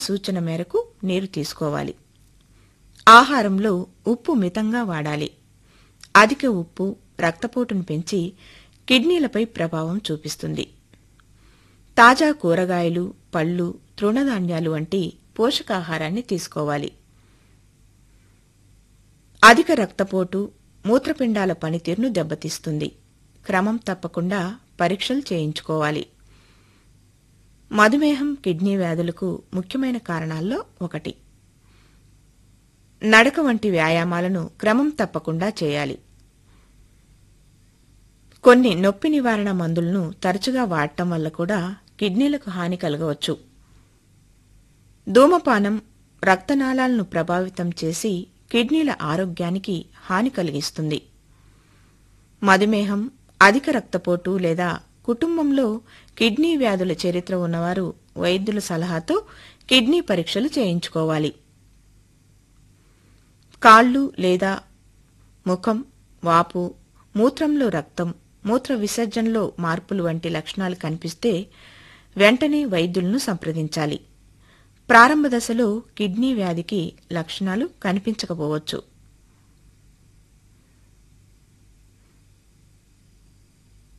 సూచన మేరకు నీరు తీసుకోవాలి ఆహారంలో ఉప్పు మితంగా వాడాలి అధిక ఉప్పు రక్తపోటును పెంచి కిడ్నీలపై ప్రభావం చూపిస్తుంది తాజా కూరగాయలు పళ్ళు తృణధాన్యాలు వంటి పోషకాహారాన్ని తీసుకోవాలి అధిక రక్తపోటు మూత్రపిండాల పనితీరును దెబ్బతీస్తుంది క్రమం తప్పకుండా పరీక్షలు చేయించుకోవాలి మధుమేహం కిడ్నీ వ్యాధులకు ముఖ్యమైన కారణాల్లో ఒకటి నడక వంటి వ్యాయామాలను క్రమం తప్పకుండా చేయాలి కొన్ని నొప్పి నివారణ మందులను తరచుగా వాడటం వల్ల కూడా కిడ్నీలకు హాని కలగవచ్చు ధూమపానం రక్తనాళాలను ప్రభావితం చేసి కిడ్నీల ఆరోగ్యానికి హాని కలిగిస్తుంది మధుమేహం అధిక రక్తపోటు లేదా కుటుంబంలో కిడ్నీ వ్యాధుల చరిత్ర ఉన్నవారు వైద్యుల సలహాతో కిడ్నీ పరీక్షలు చేయించుకోవాలి కాళ్ళు లేదా ముఖం వాపు మూత్రంలో రక్తం మూత్ర విసర్జనలో మార్పులు వంటి లక్షణాలు కనిపిస్తే వెంటనే వైద్యులను సంప్రదించాలి ప్రారంభ దశలో కిడ్నీ వ్యాధికి లక్షణాలు కనిపించకపోవచ్చు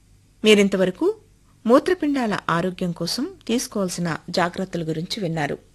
మీరింతవరకు మూత్రపిండాల ఆరోగ్యం కోసం తీసుకోవాల్సిన జాగ్రత్తల గురించి విన్నారు